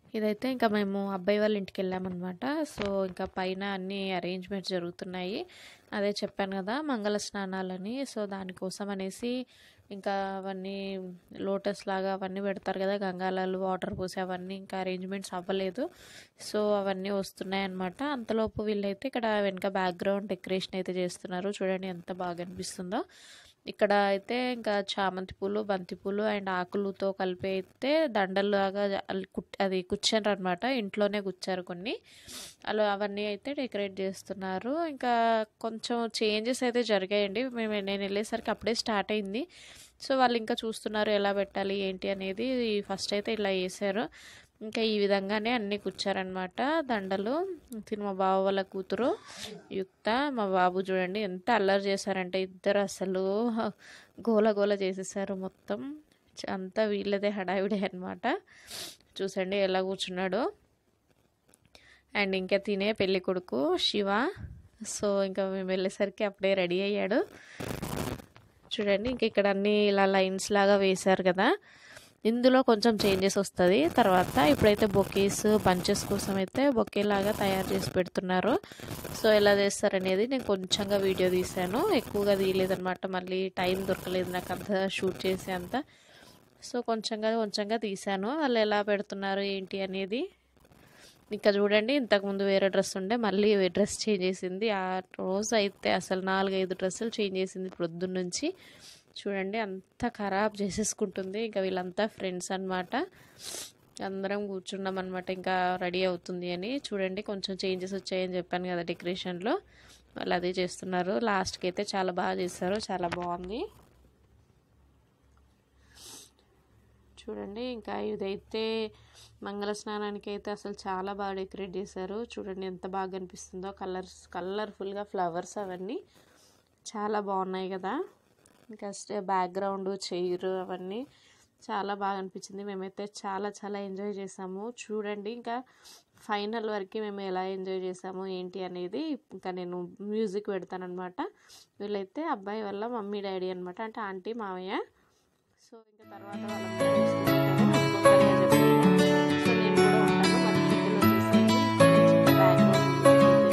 ఇదైతే ఇంకా మేము అబ్బాయి వాళ్ళ ఇంటికి వెళ్ళామన్నమాట సో ఇంకా పైన అన్ని అరేంజ్మెంట్స్ జరుగుతున్నాయి అదే చెప్పాను కదా మంగళ స్నానాలని సో దానికోసం అనేసి ఇంకా అవన్నీ లోటస్ లాగా అవన్నీ పెడతారు కదా గంగాలాలు వాటర్ పోసి అవన్నీ ఇంకా అరేంజ్మెంట్స్ అవ్వలేదు సో అవన్నీ వస్తున్నాయి అనమాట అంతలోపు వీళ్ళైతే ఇక్కడ వెనక బ్యాక్గ్రౌండ్ డెకరేషన్ అయితే చేస్తున్నారు చూడండి ఎంత బాగా అనిపిస్తుందో ఇక్కడ అయితే ఇంకా చామంతి పూలు బంతి పూలు అండ్ ఆకులతో కలిపి అయితే దండలాగా అల్ కుట్ అది కుచ్చారు అనమాట ఇంట్లోనే కుచ్చారు కొన్ని అలా అవన్నీ అయితే డెకరేట్ చేస్తున్నారు ఇంకా కొంచెం చేంజెస్ అయితే జరిగాయండి మేము నేను వెళ్ళేసరికి అప్పుడే స్టార్ట్ అయింది సో వాళ్ళు ఇంకా చూస్తున్నారు ఎలా పెట్టాలి ఏంటి అనేది ఫస్ట్ అయితే ఇలా వేసారు ఇంకా ఈ విధంగానే అన్నీ కూర్చారనమాట దండలు తిని మా బావ వాళ్ళ కూతురు యుక్త మా బాబు చూడండి ఎంత అల్లరి చేశారంటే ఇద్దరు అసలు గోల గోల చేసేసారు మొత్తం చ- అంతా వీళ్ళదే హడావిడే అనమాట చూసండి ఎలా కూర్చున్నాడు అండ్ ఇంకా తినే పెళ్ళి కొడుకు శివ సో ఇంకా మేము వెళ్ళేసరికి అప్పుడే రెడీ అయ్యాడు చూడండి ఇంక ఇక్కడ అన్ని ఇలా లైన్స్ లాగా వేశారు కదా ఇందులో కొంచెం చేంజెస్ వస్తుంది తర్వాత ఇప్పుడైతే బొకేస్ బంచెస్ కోసం అయితే బొకే లాగా తయారు చేసి పెడుతున్నారు సో ఎలా చేస్తారనేది నేను కొంచెంగా వీడియో తీశాను ఎక్కువగా తీయలేదన్నమాట మళ్ళీ టైం దొరకలేదు నాకు అంత షూట్ చేసే అంత సో కొంచెంగా కొంచెంగా తీశాను వాళ్ళు ఎలా పెడుతున్నారు ఏంటి అనేది ఇంకా చూడండి ఇంతకుముందు వేరే డ్రెస్ ఉండే మళ్ళీ డ్రెస్ చేంజ్ చేసింది ఆ రోజు అయితే అసలు నాలుగైదు డ్రెస్సులు చేంజ్ చేసింది పొద్దున్న నుంచి చూడండి అంత ఖరాబ్ చేసేసుకుంటుంది ఇంకా వీళ్ళంతా ఫ్రెండ్స్ అన్నమాట అందరం కూర్చున్నాం అనమాట ఇంకా రెడీ అవుతుంది అని చూడండి కొంచెం చేంజెస్ వచ్చాయని చెప్పాను కదా డెకరేషన్లో వాళ్ళు అదే చేస్తున్నారు లాస్ట్కి అయితే చాలా బాగా చేశారు చాలా బాగుంది చూడండి ఇంకా ఇదైతే మంగళ స్నానానికి అయితే అసలు చాలా బాగా డెకరేట్ చేశారు చూడండి ఎంత బాగా అనిపిస్తుందో కలర్స్ కలర్ఫుల్గా ఫ్లవర్స్ అవన్నీ చాలా బాగున్నాయి కదా ఇంకా బ్యాక్గ్రౌండ్ చైర్ అవన్నీ చాలా బాగా అనిపించింది మేమైతే చాలా చాలా ఎంజాయ్ చేసాము చూడండి ఇంకా ఫైనల్ వరకు మేము ఎలా ఎంజాయ్ చేసాము ఏంటి అనేది ఇంకా నేను మ్యూజిక్ పెడతానమాట వీళ్ళైతే అబ్బాయి వల్ల మమ్మీ డాడీ అనమాట అంటే ఆంటీ మావయ్య సో ఇంకా తర్వాత వాళ్ళందరూ వస్తుంటారు ఒక్కొక్కరిగా చెప్పేది సో నేను కూడా ఉంటాను మరి మధ్యలో వచ్చేసి బ్యాక్గ్రౌండ్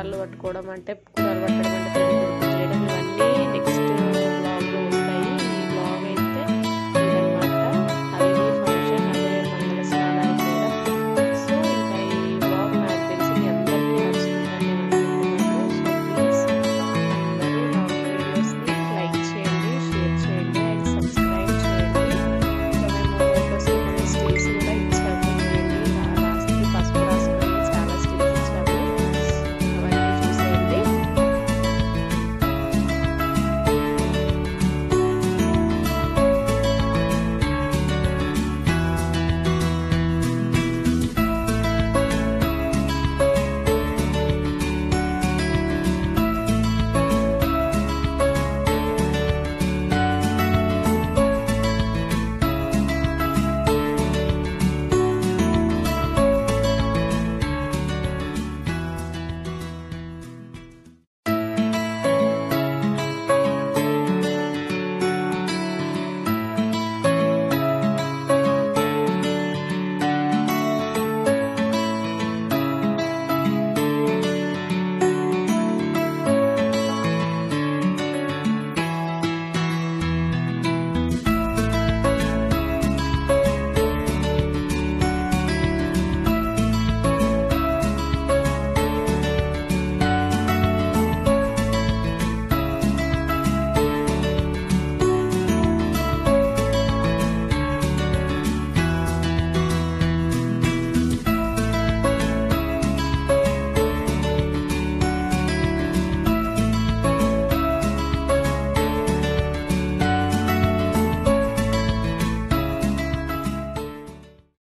రాళ్ళు పట్టుకోవడం అంటే కురాలు పట్టడం అంటే తెలియదు